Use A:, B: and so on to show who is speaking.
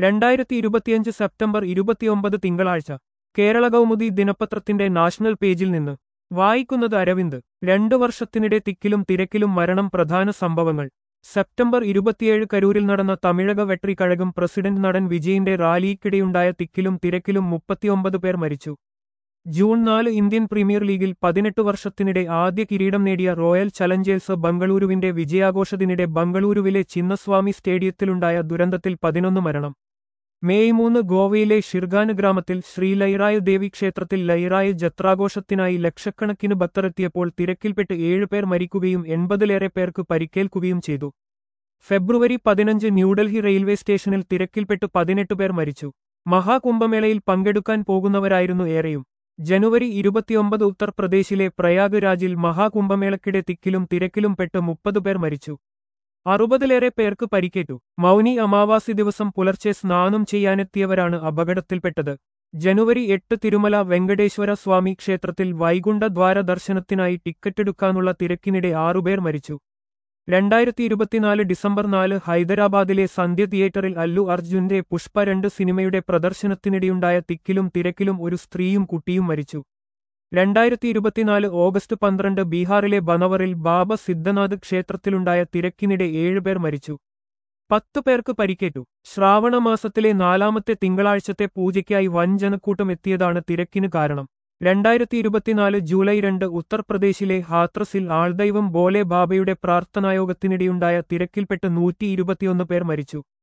A: രണ്ടായിരത്തി ഇരുപത്തിയഞ്ച് സെപ്റ്റംബർ ഇരുപത്തിയൊമ്പത് തിങ്കളാഴ്ച കേരള കൗമുദി ദിനപത്രത്തിന്റെ നാഷണൽ പേജിൽ നിന്ന് വായിക്കുന്നത് അരവിന്ദ് രണ്ടു വർഷത്തിനിടെ തിക്കിലും തിരക്കിലും മരണം പ്രധാന സംഭവങ്ങൾ സെപ്റ്റംബർ ഇരുപത്തിയേഴ് കരൂരിൽ നടന്ന തമിഴക വെട്രി കഴകം പ്രസിഡന്റ് നടൻ വിജയിന്റെ റാലിക്കിടെയുണ്ടായ തിക്കിലും തിരക്കിലും മുപ്പത്തിയൊമ്പത് പേർ മരിച്ചു ജൂൺ നാല് ഇന്ത്യൻ പ്രീമിയർ ലീഗിൽ പതിനെട്ട് വർഷത്തിനിടെ ആദ്യ കിരീടം നേടിയ റോയൽ ചലഞ്ചേഴ്സ് ബംഗളൂരുവിന്റെ വിജയാഘോഷത്തിനിടെ ബംഗളൂരുവിലെ ചിന്നസ്വാമി സ്റ്റേഡിയത്തിലുണ്ടായ ദുരന്തത്തിൽ പതിനൊന്ന് മരണം മേയ് മൂന്ന് ഗോവയിലെ ഷിർഗാന് ഗ്രാമത്തിൽ ശ്രീ ലൈറായ ദേവി ക്ഷേത്രത്തിൽ ലൈറായ ജത്രാഘോഷത്തിനായി ലക്ഷക്കണക്കിന് ഭക്തരെത്തിയപ്പോൾ തിരക്കിൽപ്പെട്ട് ഏഴുപേർ മരിക്കുകയും എൺപതിലേറെ പേർക്ക് പരിക്കേൽക്കുകയും ചെയ്തു ഫെബ്രുവരി പതിനഞ്ച് ന്യൂഡൽഹി റെയിൽവേ സ്റ്റേഷനിൽ തിരക്കിൽപ്പെട്ട് പതിനെട്ട് പേർ മരിച്ചു മഹാകുംഭമേളയിൽ പങ്കെടുക്കാൻ പോകുന്നവരായിരുന്നു ഏറെയും ജനുവരി ഇരുപത്തിയൊമ്പത് ഉത്തർപ്രദേശിലെ പ്രയാഗ് രാജിൽ മഹാകുംഭമേളക്കിടെ തിക്കിലും തിരക്കിലും പെട്ട് മുപ്പത് പേർ മരിച്ചു അറുപതിലേറെ പേർക്ക് പരിക്കേറ്റു മൗനി അമാവാസി ദിവസം പുലർച്ചെ സ്നാനം ചെയ്യാനെത്തിയവരാണ് അപകടത്തിൽപ്പെട്ടത് ജനുവരി എട്ട് തിരുമല വെങ്കടേശ്വര സ്വാമി ക്ഷേത്രത്തിൽ വൈകുണ്ഠ ദ്വാര ദർശനത്തിനായി ടിക്കറ്റെടുക്കാനുള്ള തിരക്കിനിടെ ആറുപേർ മരിച്ചു രണ്ടായിരത്തി ഇരുപത്തിനാല് ഡിസംബർ നാല് ഹൈദരാബാദിലെ സന്ധ്യ തിയേറ്ററിൽ അല്ലു അർജുന്റെ പുഷ്പ രണ്ട് സിനിമയുടെ പ്രദർശനത്തിനിടെയുണ്ടായ തിക്കിലും തിരക്കിലും ഒരു സ്ത്രീയും കുട്ടിയും മരിച്ചു രണ്ടായിരത്തി ഇരുപത്തിനാല് ഓഗസ്റ്റ് പന്ത്രണ്ട് ബീഹാറിലെ ബനവറിൽ ബാബ സിദ്ധനാഥ് ക്ഷേത്രത്തിലുണ്ടായ തിരക്കിനിടെ ഏഴുപേർ മരിച്ചു പത്തു പേർക്ക് പരിക്കേറ്റു ശ്രാവണമാസത്തിലെ നാലാമത്തെ തിങ്കളാഴ്ചത്തെ പൂജയ്ക്കായി വൻ ജനക്കൂട്ടം എത്തിയതാണ് തിരക്കിന് കാരണം രണ്ടായിരത്തി ഇരുപത്തിനാല് ജൂലൈ രണ്ട് ഉത്തർപ്രദേശിലെ ഹാത്രസിൽ ആൾദൈവം ബോലെ ബാബയുടെ പ്രാർത്ഥനായോഗത്തിനിടെയുണ്ടായ തിരക്കിൽപ്പെട്ട് നൂറ്റി ഇരുപത്തിയൊന്ന് പേർ മരിച്ചു